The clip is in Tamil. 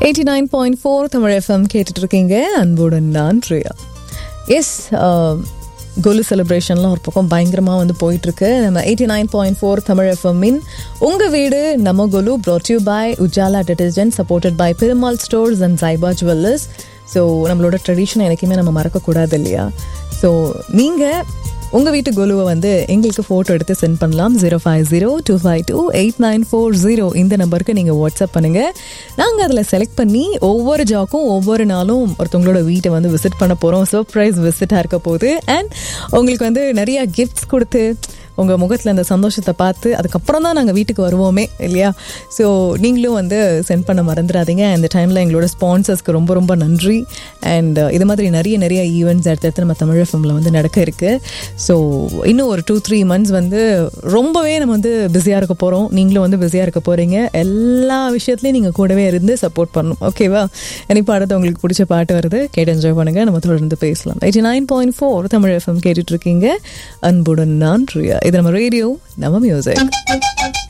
eighty nine point four Tamil FM கேட்டுட்டு இருக்கீங்க அன்புடன் நான் பிரியா எஸ் கோலு செலிப்ரேஷன்லாம் ஒரு பக்கம் பயங்கரமாக வந்து போயிட்டுருக்கு நம்ம eighty nine point four Tamil எஃப்எம்மின் உங்கள் வீடு நம்ம golu brought you by Ujala detergent supported by Perumal stores and சைபா ஜுவல்லர்ஸ் ஸோ நம்மளோட ட்ரெடிஷனை எனக்குமே நம்ம மறக்கக்கூடாது இல்லையா ஸோ நீங்கள் உங்கள் வீட்டு குலுவை வந்து எங்களுக்கு ஃபோட்டோ எடுத்து சென்ட் பண்ணலாம் zero five zero two five two eight nine four zero இந்த நம்பருக்கு நீங்கள் வாட்ஸ்அப் பண்ணுங்கள் நாங்கள் அதில் செலக்ட் பண்ணி ஒவ்வொரு ஜாக்கும் ஒவ்வொரு நாளும் ஒருத்தவங்களோட வீட்டை வந்து விசிட் பண்ண போகிறோம் சர்ப்ரைஸ் விசிட்டாக இருக்க போகுது அண்ட் உங்களுக்கு வந்து நிறைய கிஃப்ட்ஸ் கொடுத்து உங்கள் முகத்தில் அந்த சந்தோஷத்தை பார்த்து அதுக்கப்புறம் தான் நாங்கள் வீட்டுக்கு வருவோமே இல்லையா ஸோ நீங்களும் வந்து சென்ட் பண்ண மறந்துடாதீங்க இந்த டைமில் எங்களோட ஸ்பான்சர்ஸ்க்கு ரொம்ப ரொம்ப நன்றி அண்ட் இது மாதிரி நிறைய நிறைய ஈவெண்ட்ஸ் அடுத்தடுத்து நம்ம தமிழ் எஃப்எம்ல வந்து நடக்க இருக்குது ஸோ இன்னும் ஒரு டூ த்ரீ மந்த்ஸ் வந்து ரொம்பவே நம்ம வந்து பிஸியாக இருக்க போகிறோம் நீங்களும் வந்து பிஸியாக இருக்க போகிறீங்க எல்லா விஷயத்துலையும் நீங்கள் கூடவே இருந்து சப்போர்ட் பண்ணணும் ஓகேவா எனக்கு அடுத்து உங்களுக்கு பிடிச்ச பாட்டு வருது கேட்டு என்ஜாய் பண்ணுங்கள் நம்ம தொடர்ந்து பேசலாம் eighty nine point four Tamil FM கேட்டுட்டு இருக்கீங்க அன்புடன் நான் ரியா இது நம்ம ரேடியோ நம்ம மியூசிக்